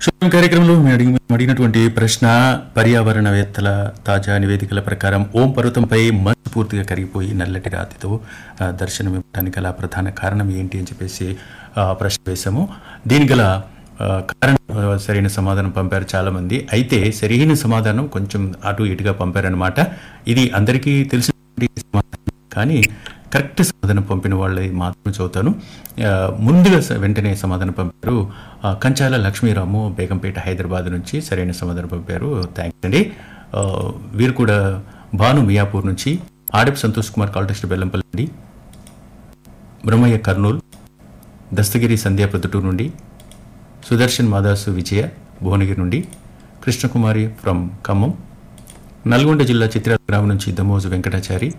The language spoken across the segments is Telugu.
శుభ్రం కార్యక్రమంలో మేము అడిగి మేము అడిగినటువంటి ప్రశ్న పర్యావరణవేత్తల తాజా నివేదికల ప్రకారం ఓం పర్వతంపై మంచు పూర్తిగా కరిగిపోయి నల్లటి రాతితో ఆ, దర్శనమివ్వడానికి గల ప్రధాన కారణం ఏంటి అని చెప్పేసి ఆ, ప్రశ్న వేశాము దీనికి గల ఆ, కారణం ఆ, సరైన సమాధానం పంపారు చాలా మంది అయితే సరైన సమాధానం కొంచెం అటు ఇటుగా పంపారనమాట ఇది అందరికీ తెలిసిన సమాధానం కానీ కరెక్ట్ సమాధానం పంపిన వాళ్ళది మాత్రం చదువుతాను ఆ, ముందుగా స- వెంటనే సమాధానం పంపారు ఆ, కంచాల లక్ష్మీరాము బేగంపేట హైదరాబాద్ నుంచి సరైన సమాధానం పంపారు థ్యాంక్స్ అండి ఆ, వీరు కూడా భాను మియాపూర్ నుంచి ఆడప్ సంతోష్ కుమార్ కాల్టెస్ట్ బెల్లంపల్లి నుండి బ్రహ్మయ్య కర్నూలు దస్తగిరి సంధ్యా ప్రొద్దుటూరు నుండి సుదర్శన్ మాదాసు విజయ భువనగిరి నుండి కృష్ణకుమారి ఫ్రమ్ ఖమ్మం నల్గొండ జిల్లా చిత్రాల గ్రామం నుంచి దమోజు వెంకటాచారి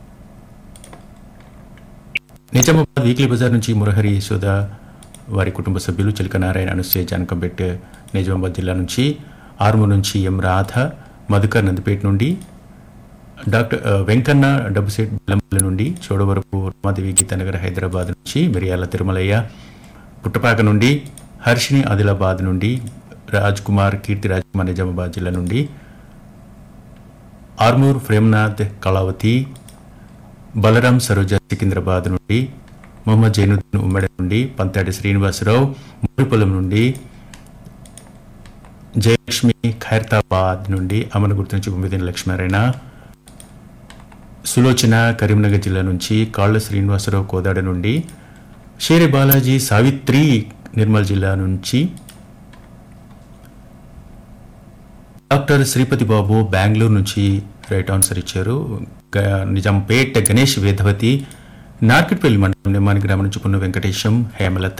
నిజామాబాద్ వీక్లీ బజార్ నుంచి మురహరి యశోద వారి కుటుంబ సభ్యులు చిలక నారాయణ అనుసూయ జానకంబెట్ నిజామాబాద్ జిల్లా నుంచి ఆర్మూర్ నుంచి ఎం రాధ మధుకర్ నందిపేట నుండి డాక్టర్ ఆ, వెంకన్న డబ్బుసేట్ బెల్లంపల్లి నుండి చోడవరపు రమాదేవి గీతానగర్ హైదరాబాద్ నుంచి మిరియాల తిరుమలయ్య పుట్టపాక నుండి హర్షిని ఆదిలాబాద్ నుండి రాజ్ కుమార్ కీర్తి రాజ్ కుమార్ నిజామాబాద్ జిల్లా నుండి ఆర్మూర్ ప్రేమ్నాథ్ కళావతి బలరాం సరోజ సికింద్రాబాద్ నుండి మొహమ్మద్ జైనుద్దీన్ ఉమ్మడి నుండి పంతాడి శ్రీనివాసరావు మురిపొలం నుండి జయలక్ష్మి ఖైరతాబాద్ నుండి అమనగుర్తు నుంచి గుమ్మిదిన లక్ష్మీనారాయణ సులోచన కరీంనగర్ జిల్లా నుంచి కాళ్ళ శ్రీనివాసరావు కోదాడ నుండి షేరి బాలాజీ సావిత్రి నిర్మల్ జిల్లా నుంచి డాక్టర్ శ్రీపతి బాబు బెంగళూరు నుంచి రైట్ ఆన్సర్ ఇచ్చారు గ- నిజాంపేట్ గణేష్ వేదవతి నార్కెట్పల్లి మండలం నిమ్మాని గ్రామం నుంచి పున్న వెంకటేశం హేమలత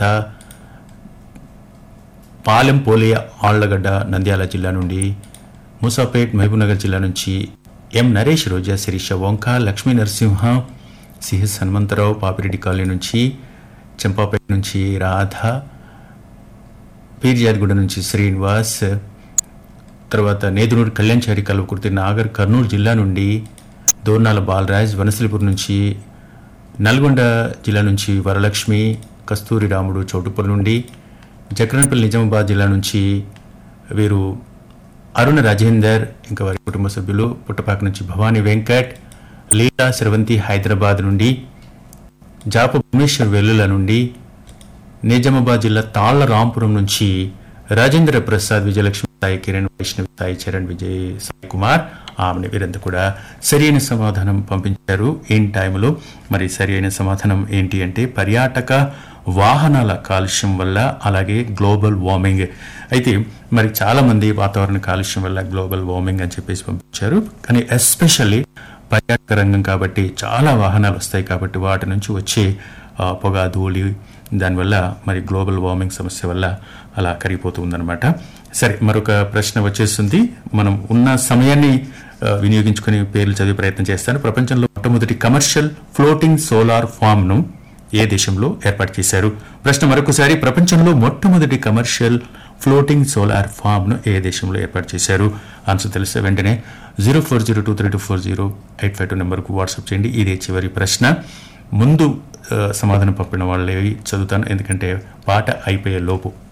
పాలెం పోలే ఆళ్లగడ్డ నంద్యాల జిల్లా నుండి మూసాపేట్ మహబూబ్నగర్ జిల్లా నుంచి ఎం నరేష్ రోజా శిరీష వంక లక్ష్మీ నరసింహ సిహెస్ హనుమంతరావు పాపిరెడ్డి కాలనీ నుంచి చంపాపేట నుంచి రాధ పీర్జాదిగూడ నుంచి శ్రీనివాస్ తర్వాత నేదునూరు కళ్యాణ్చారి కల్వకుర్తి నాగర్ కర్నూలు జిల్లా నుండి దోర్నాల బాలరాజ్ వనసలిపూర్ నుంచి నల్గొండ జిల్లా నుంచి వరలక్ష్మి కస్తూరి రాముడు చౌటుప్పల్ నుండి జక్రన్పల్లి నిజామాబాద్ జిల్లా నుంచి వీరు అరుణ రాజేందర్ ఇంకా వారి కుటుంబ సభ్యులు పుట్టపాక నుంచి భవానీ వెంకట్ లీలా స్రవంతి హైదరాబాద్ నుండి జాప భువనేశ్వర్ వెల్లుల నుండి నిజామాబాద్ జిల్లా తాళ్ల రాంపురం నుంచి రాజేంద్ర ప్రసాద్ విజయలక్ష్మి సాయి కిరణ్ వైష్ణవి సాయి చరణ్ విజయ్ సాయి కుమార్ ఆమెను వీరంతా కూడా సరైన సమాధానం పంపించారు ఏం టైంలో మరి సరైన సమాధానం ఏంటి అంటే పర్యాటక వాహనాల కాలుష్యం వల్ల అలాగే గ్లోబల్ వార్మింగ్ అయితే మరి చాలా మంది వాతావరణ కాలుష్యం వల్ల గ్లోబల్ వార్మింగ్ అని చెప్పేసి పంపించారు కానీ ఎస్పెషల్లీ పర్యాటక రంగం కాబట్టి చాలా వాహనాలు వస్తాయి కాబట్టి వాటి నుంచి వచ్చే ఆ, పొగ ధూళి దానివల్ల మరి గ్లోబల్ వార్మింగ్ సమస్య వల్ల అలా కరిగిపోతూ ఉందన్నమాట సరే మరొక ప్రశ్న వచ్చేస్తుంది మనం ఉన్న సమయాన్ని ఆ, వినియోగించుకుని పేర్లు చదివే ప్రయత్నం చేస్తాను ప్రపంచంలో మొట్టమొదటి కమర్షియల్ ఫ్లోటింగ్ సోలార్ ఫామ్ను ఏ దేశంలో ఏర్పాటు చేశారు ప్రశ్న మరొకసారి ప్రపంచంలో మొట్టమొదటి కమర్షియల్ ఫ్లోటింగ్ సోలార్ ఫామ్ను ఏ దేశంలో ఏర్పాటు చేశారు ఆన్సర్ తెలిస్తే వెంటనే zero four zero two three two four zero eight five two నెంబర్కు వాట్సాప్ చేయండి ఇదే చివరి ప్రశ్న ముందు ఆ, సమాధానం పంపిన వాళ్ళవి చదువుతాను ఎందుకంటే పాట అయిపోయే లోపు